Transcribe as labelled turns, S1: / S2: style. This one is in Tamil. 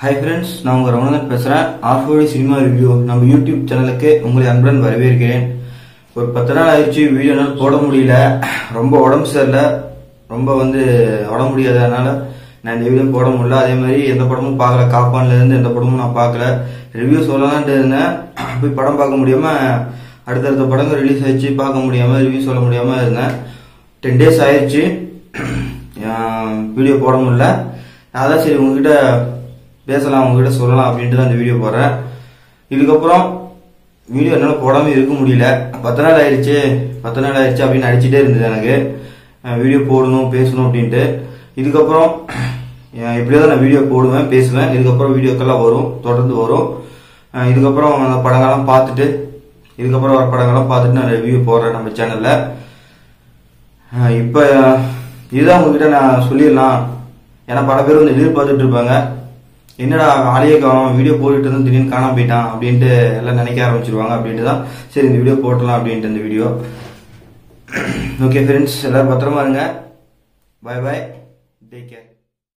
S1: ஹாய் ஃப்ரெண்ட்ஸ் நான் உங்கள் ரமணன் பேசுகிறேன் ஆஃபோடி சினிமா ரிவ்யூ நம்ம யூடியூப் சேனலுக்கு உங்களை அன்புடன் வரவேற்கிறேன் ஒரு பத்து நாள் ஆயிடுச்சு வீடியோ என்னால் போட முடியல ரொம்ப உடம்பு சரியில்லை ரொம்ப வந்து உடம்பு முடியாததுனால நான் இந்த வீடியோ போட முடியல அதே மாதிரி எந்த படமும் பார்க்கல காப்பான்ல இருந்து எந்த படமும் நான் பார்க்கல ரிவ்யூ சொல்லலான்ட்டு இருந்தேன் போய் படம் பார்க்க முடியாம அடுத்தடுத்த படங்கள் ரிலீஸ் ஆயிடுச்சு பார்க்க முடியாம ரிவ்யூ சொல்ல முடியாம இருந்தேன் டென் டேஸ் ஆயிடுச்சு வீடியோ போட முடியல அதான் சரி உங்ககிட்ட பேசலாம் உங்ககிட்ட சொல்லலாம் அப்படின்ட்டு தான் இந்த வீடியோ போடுறேன் இதுக்கப்புறம் வீடியோ என்னால் போடாமல் இருக்க முடியல பத்து நாள் ஆயிடுச்சு பத்து நாள் ஆயிடுச்சு அப்படின்னு அடிச்சுட்டே இருந்தது எனக்கு வீடியோ போடணும் பேசணும் அப்படின்ட்டு இதுக்கப்புறம் அஹ் எப்படியோ தான் நான் வீடியோ போடுவேன் பேசுவேன் இதுக்கப்புறம் வீடியோக்கெல்லாம் வரும் தொடர்ந்து வரும் அஹ் இதுக்கப்புறம் அந்த படங்கள்லாம் பார்த்துட்டு இதுக்கப்புறம் வர படங்கள்லாம் பார்த்துட்டு நான் ரிவ்யூ போடுறேன் நம்ம சேனலில் இப்போ இதுதான் உங்ககிட்ட நான் சொல்லிடலாம் ஏன்னா பல பேர் வந்து எதிர்பார்த்துட்டு இருப்பாங்க என்னடா ஆளையே காணும் வீடியோ போட்டுட்டு இருந்து திடீர்னு காணாம போயிட்டான் அப்படின்ட்டு எல்லாம் நினைக்க ஆரம்பிச்சிருவாங்க அப்படின்ட்டு தான் சரி இந்த வீடியோ போட்டலாம் அப்படின்ட்டு இந்த வீடியோ ஓகே ஃப்ரெண்ட்ஸ் எல்லாரும் பத்திரமா இருங்க பாய் பாய் டேக் கேர்